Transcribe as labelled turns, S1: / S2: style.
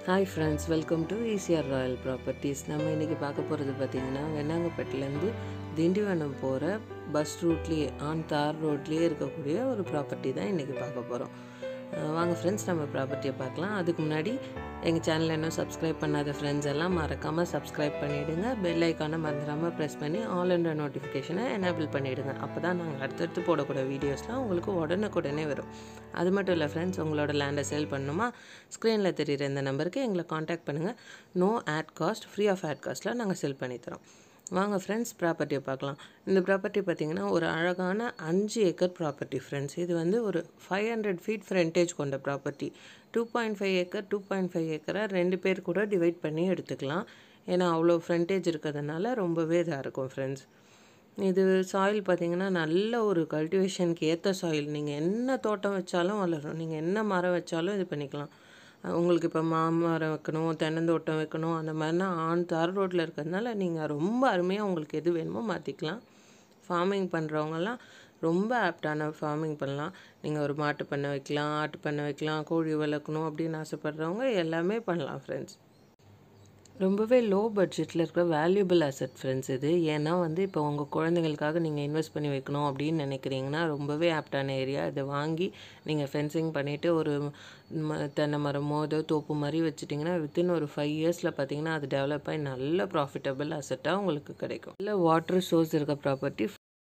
S1: hi friends welcome to ECR royal properties நம்ம இன்றைக்கி பார்க்க போகிறது பார்த்திங்கன்னா வெண்ணாங்கப்பட்டிலேருந்து திண்டிவனம் போகிற பஸ் ரூட்லேயே ஆன் தார் ரோட்லேயே இருக்கக்கூடிய ஒரு ப்ராப்பர்ட்டி தான் இன்றைக்கி பார்க்க போகிறோம் வாங்க ஃப்ரெண்ட்ஸ் நம்ம ப்ராப்பர்ட்டியை பார்க்கலாம் அதுக்கு முன்னாடி எங்கள் சேனலை இன்னும் சப்ஸ்கிரைப் பண்ணாத ஃப்ரெண்ட்ஸ் எல்லாம் மறக்காமல் சப்ஸ்கிரைப் பண்ணிவிடுங்க பெல் ஐக்கானை மறந்துடாமல் ப்ரெஸ் பண்ணி ஆல் என்ற நோட்டிஃபிகேஷனை எனேபிள் பண்ணிவிடுங்க அப்போ தான் நாங்கள் அடுத்தடுத்து போடக்கூடிய வீடியோஸ்லாம் உங்களுக்கு உடனுக்குடனே வரும் அது மட்டும் இல்லை ஃப்ரெண்ட்ஸ் உங்களோட லேண்டை சேல் பண்ணணுமா ஸ்க்ரீனில் தெரியுற இந்த நம்பருக்கு எங்களை காண்டாக்ட் பண்ணுங்கள் no ad cost free of ad காஸ்ட்டில் நாங்கள் செல் பண்ணித்தரோம் வாங்க ஃப்ரெண்ட்ஸ் ப்ராப்பர்ட்டியை பார்க்கலாம் இந்த ப்ராப்பர்ட்டி பார்த்திங்கன்னா ஒரு அழகான அஞ்சு ஏக்கர் ப்ராப்பர்ட்டி ஃப்ரெண்ட்ஸ் இது வந்து ஒரு ஃபைவ் ஹண்ட்ரட் ஃபீட் ஃப்ரண்டேஜ் கொண்ட property two point five acre two point five ஏக்கரை ரெண்டு பேர் கூட டிவைட் பண்ணி எடுத்துக்கலாம் ஏன்னா அவ்வளோ ஃப்ரண்டேஜ் இருக்கிறதுனால ரொம்பவே இதாக இருக்கும் ஃப்ரெண்ட்ஸ் இது சாயில் பார்த்திங்கன்னா நல்ல ஒரு கல்டிவேஷனுக்கு ஏற்ற சாயில் நீங்கள் என்ன தோட்டம் வச்சாலும் வளரும் நீங்கள் என்ன மரம் வச்சாலும் இது பண்ணிக்கலாம் உங்களுக்கு இப்போ மாமரம் வைக்கணும் தென்னந்தோட்டம் வைக்கணும் அந்த மாதிரினா ஆன் தார் ரோட்டில் இருக்கிறதுனால நீங்கள் ரொம்ப அருமையாக உங்களுக்கு எது வேணுமோ மாற்றிக்கலாம் ஃபார்மிங் பண்ணுறவங்கலாம் ரொம்ப ஆப்டான ஃபார்மிங் பண்ணலாம் நீங்கள் ஒரு மாட்டு பண்ணை வைக்கலாம் ஆட்டு பண்ணை வைக்கலாம் கோழி வளர்க்கணும் அப்படின்னு ஆசைப்பட்றவங்க எல்லாமே பண்ணலாம் ஃப்ரெண்ட்ஸ் ரொம்பவே லோ பட்ஜெட்டில் இருக்கிற வேல்யூபிள் அசட் ஃப்ரெண்ட்ஸ் இது ஏன்னா வந்து இப்போ உங்கள் குழந்தைங்களுக்காக நீங்கள் இன்வெஸ்ட் பண்ணி வைக்கணும் அப்படின்னு நினைக்கிறீங்கன்னா ரொம்பவே ஆப்டான ஏரியா இதை வாங்கி நீங்கள் ஃபென்சிங் பண்ணிவிட்டு ஒரு ம தென்னை மரமோ ஏதோ தோப்பு மாதிரி வச்சுட்டிங்கன்னா வித்தின் ஒரு ஃபைவ் இயர்ஸில் பார்த்தீங்கன்னா அது டெவலப் ஆகி நல்ல ப்ராஃபிட்டபிள் அசட்டாக உங்களுக்கு கிடைக்கும் நல்ல வாட்டர் சோர்ஸ் இருக்க ப்ராப்பர்ட்டி